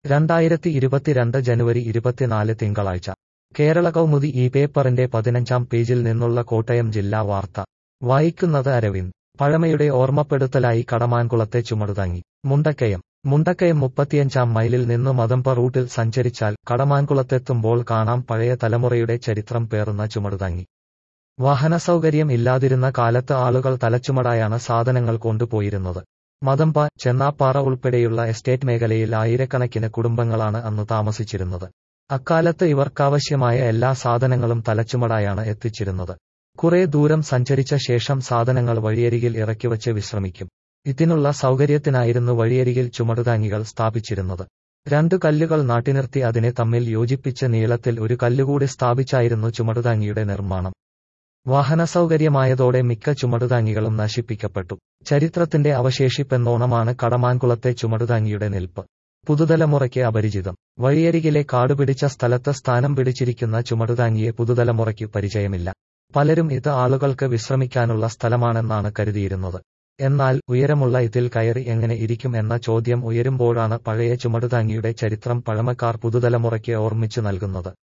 രണ്ടായിരത്തി ഇരുപത്തിരണ്ട് ജനുവരി ഇരുപത്തിനാല് തിങ്കളാഴ്ച കേരള കൗമുദി ഈ പേപ്പറിന്റെ പതിനഞ്ചാം പേജിൽ നിന്നുള്ള കോട്ടയം ജില്ലാ വാർത്ത വായിക്കുന്നത് അരവിന്ദ് പഴമയുടെ ഓർമ്മപ്പെടുത്തലായി കടമാൻകുളത്തെ ചുമടുതാങ്ങി മുണ്ടക്കയം മുണ്ടക്കയം മുപ്പത്തിയഞ്ചാം മൈലിൽ നിന്നു മദമ്പ റൂട്ടിൽ സഞ്ചരിച്ചാൽ കടമാൻകുളത്തെത്തുമ്പോൾ കാണാം പഴയ തലമുറയുടെ ചരിത്രം പേറുന്ന ചുമടുതാങ്ങി വാഹനസൗകര്യം ഇല്ലാതിരുന്ന കാലത്ത് ആളുകൾ തലച്ചുമടായാണ് സാധനങ്ങൾ കൊണ്ടുപോയിരുന്നത് മദമ്പ ചെന്നാപ്പാറ ഉൾപ്പെടെയുള്ള എസ്റ്റേറ്റ് മേഖലയിൽ ആയിരക്കണക്കിന് കുടുംബങ്ങളാണ് അന്ന് താമസിച്ചിരുന്നത് അക്കാലത്ത് ഇവർക്കാവശ്യമായ എല്ലാ സാധനങ്ങളും തലച്ചുമടായാണ് എത്തിച്ചിരുന്നത് കുറെ ദൂരം സഞ്ചരിച്ച ശേഷം സാധനങ്ങൾ വഴിയരികിൽ ഇറക്കിവച്ച് വിശ്രമിക്കും ഇതിനുള്ള സൗകര്യത്തിനായിരുന്നു വഴിയരികിൽ ചുമടുതാങ്ങികൾ സ്ഥാപിച്ചിരുന്നത് രണ്ടു കല്ലുകൾ നാട്ടിനിർത്തി അതിനെ തമ്മിൽ യോജിപ്പിച്ച് നീളത്തിൽ ഒരു കല്ലുകൂടി സ്ഥാപിച്ചായിരുന്നു ചുമടുതാങ്ങിയുടെ നിർമ്മാണം വാഹനസൗകര്യമായതോടെ മിക്ക ചുമടുതാങ്ങികളും നശിപ്പിക്കപ്പെട്ടു ചരിത്രത്തിന്റെ അവശേഷിപ്പെന്നോണമാണ് കടമാൻകുളത്തെ ചുമടുതാങ്ങിയുടെ നിൽപ്പ് പുതുതലമുറയ്ക്ക് അപരിചിതം വഴിയരികിലെ കാടുപിടിച്ച സ്ഥലത്ത് സ്ഥാനം പിടിച്ചിരിക്കുന്ന ചുമടുതാങ്ങിയെ പുതുതലമുറയ്ക്ക് പരിചയമില്ല പലരും ഇത് ആളുകൾക്ക് വിശ്രമിക്കാനുള്ള സ്ഥലമാണെന്നാണ് കരുതിയിരുന്നത് എന്നാൽ ഉയരമുള്ള ഇതിൽ കയറി എങ്ങനെ ഇരിക്കും എന്ന ചോദ്യം ഉയരുമ്പോഴാണ് പഴയ ചുമടുതാങ്ങിയുടെ ചരിത്രം പഴമക്കാർ പുതുതലമുറയ്ക്ക് ഓർമ്മിച്ചു നൽകുന്നത്